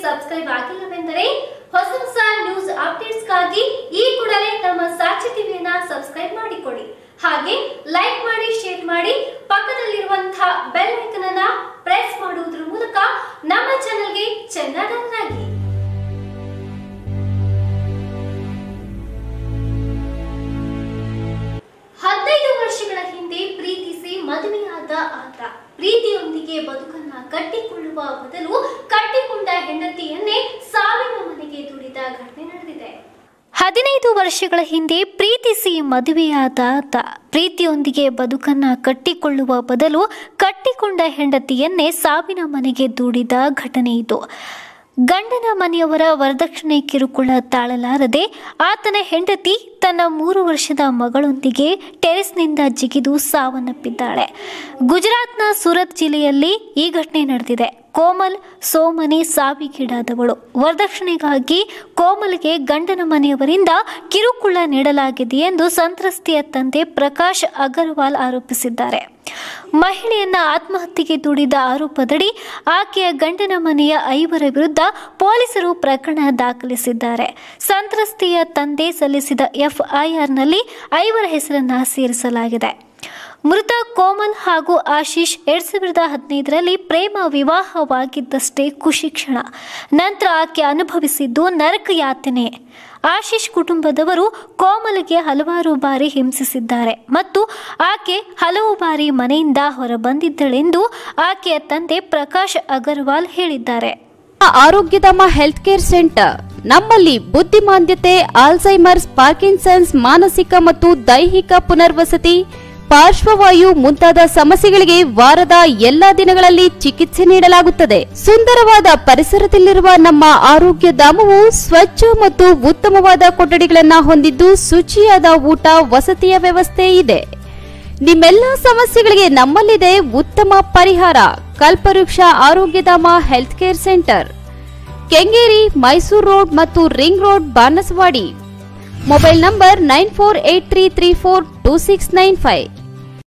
subscribe ಆಗಿಲ್ಲವೆಂದರೆ ಹೊಸ ಹೊಸ news ಅಪ್ಡೇಟ್ಸ್ಗಾಗಿ ಈ ಕೂಡಲೇ ನಮ್ಮ ಸಾಕ್ಷಿ ಟಿವಿಯನ್ನ ಸಬ್ಸ್ಕ್ರೈಬ್ ಮಾಡಿಕೊಳ್ಳಿ ಹಾಗೆ ಲೈಕ್ ಮಾಡಿ ಶೇರ್ ಮಾಡಿ ಪಕ್ಕದಲ್ಲಿರುವಂತಹ ಬೆಲ್ ಐಕನ್ ಅನ್ನ ಪ್ರೆಸ್ ಮಾಡುವುದರ ಮೂಲಕ ನಮ್ಮ ಚಾನೆಲ್ಗೆ ಚೆನ್ನಡನ್ನಾಗಿ ಹದಿನೈದು ವರ್ಷಗಳ ಹಿಂದೆ ಪ್ರೀತಿಸಿ ಮದುವೆಯಾದ ಆತ ಪ್ರೀತಿಯೊಂದಿಗೆ ಬದುಕನ್ನ ಕಟ್ಟಿಕೊಳ್ಳುವ ಬದಲು ಕಟ್ಟಿಕೊಂಡ ಹೆಂಡತಿಯನ್ನೇ ಸಾವಿನ ಮನೆಗೆ ದುಡಿದ ಘಟನೆ ನಡೆದಿದೆ ಹದಿನೈದು ವರ್ಷಗಳ ಹಿಂದೆ ಪ್ರೀತಿಸಿ ಮದುವೆಯಾದ ಆತ ಪ್ರೀತಿಯೊಂದಿಗೆ ಬದುಕನ್ನ ಕಟ್ಟಿಕೊಳ್ಳುವ ಬದಲು ಕಟ್ಟಿಕೊಂಡ ಹೆಂಡತಿಯನ್ನೇ ಸಾವಿನ ಮನೆಗೆ ದೂಡಿದ ಘಟನೆ ಇದು ಗಂಡನ ಮನೆಯವರ ವರದಕ್ಷಿಣೆ ಕಿರುಕುಳ ತಾಳಲಾರದೆ ಆತನ ಹೆಂಡತಿ ತನ್ನ ಮೂರು ವರ್ಷದ ಮಗಳೊಂದಿಗೆ ಟೆರೆಸ್ನಿಂದ ಜಿಗಿದು ಸಾವನ್ನಪ್ಪಿದ್ದಾಳೆ ಗುಜರಾತ್ನ ಸೂರತ್ ಜಿಲ್ಲೆಯಲ್ಲಿ ಈ ಘಟನೆ ನಡೆದಿದೆ ಕೋಮಲ್ ಸೋಮನಿ ಸಾವಿಗೀಡಾದವಳು ವರದಕ್ಷಿಣೆಗಾಗಿ ಕೋಮಲ್ಗೆ ಗಂಡನ ಮನೆಯವರಿಂದ ಕಿರುಕುಳ ನೀಡಲಾಗಿದೆ ಎಂದು ಸಂತ್ರಸ್ತೆಯ ತಂದೆ ಪ್ರಕಾಶ್ ಅಗರ್ವಾಲ್ ಆರೋಪಿಸಿದ್ದಾರೆ ಮಹಿಳೆಯನ್ನ ಆತ್ಮಹತ್ಯೆಗೆ ದೂಡಿದ ಆರೋಪದಡಿ ಆಕೆಯ ಗಂಡನ ಮನೆಯ ಐವರ ವಿರುದ್ಧ ಪೊಲೀಸರು ಪ್ರಕರಣ ದಾಖಲಿಸಿದ್ದಾರೆ ಸಂತ್ರಸ್ತೆಯ ತಂದೆ ಸಲ್ಲಿಸಿದ ಎಫ್ಐಆರ್ನಲ್ಲಿ ಐವರ ಹೆಸರನ್ನ ಸೇರಿಸಲಾಗಿದೆ ಮೃತ ಕೋಮಲ್ ಹಾಗೂ ಆಶೀಶ್ ಎರಡ್ ಸಾವಿರದ ಹದಿನೈದರಲ್ಲಿ ಪ್ರೇಮ ವಿವಾಹವಾಗಿದ್ದಷ್ಟೇ ಖುಷಿ ಕ್ಷಣ ನಂತರ ಆಕೆ ಅನುಭವಿಸಿದ್ದು ನರಕ ಯಾತನೆ ಆಶೀಶ್ ಕುಟುಂಬದವರು ಕೋಮಲ್ಗೆ ಹಲವಾರು ಬಾರಿ ಹಿಂಸಿಸಿದ್ದಾರೆ ಮತ್ತು ಆಕೆ ಹಲವು ಬಾರಿ ಮನೆಯಿಂದ ಹೊರಬಂದಿದ್ದಳೆಂದು ಆಕೆಯ ತಂದೆ ಪ್ರಕಾಶ್ ಅಗರ್ವಾಲ್ ಹೇಳಿದ್ದಾರೆ ಆರೋಗ್ಯಧಾಮ ಹೆಲ್ತ್ ಕೇರ್ ಸೆಂಟರ್ ನಮ್ಮಲ್ಲಿ ಬುದ್ಧಿಮಾಂದ್ಯತೆ ಆಲ್ಝೈಮರ್ಸ್ ಪಾರ್ಕಿನ್ಸನ್ಸ್ ಮಾನಸಿಕ ಮತ್ತು ದೈಹಿಕ ಪುನರ್ವಸತಿ ಪಾರ್ಶ್ವವಾಯು ಮುಂತಾದ ಸಮಸ್ಯೆಗಳಿಗೆ ವಾರದ ಎಲ್ಲಾ ದಿನಗಳಲ್ಲಿ ಚಿಕಿತ್ಸೆ ನೀಡಲಾಗುತ್ತದೆ ಸುಂದರವಾದ ಪರಿಸರದಲ್ಲಿರುವ ನಮ್ಮ ಆರೋಗ್ಯ ಧಾಮವು ಸ್ವಚ್ಛ ಮತ್ತು ಉತ್ತಮವಾದ ಕೊಠಡಿಗಳನ್ನ ಹೊಂದಿದ್ದು ಶುಚಿಯಾದ ಊಟ ವಸತಿಯ ವ್ಯವಸ್ಥೆ ಇದೆ ನಿಮ್ಮೆಲ್ಲ ಸಮಸ್ಯೆಗಳಿಗೆ ನಮ್ಮಲ್ಲಿದೆ ಉತ್ತಮ ಪರಿಹಾರ Kalpavriksha Arogyadhama health care centre Kengeri Mysuru road ಮತ್ತು ring road Banaswadi mobile number nine four eight three three four two six nine five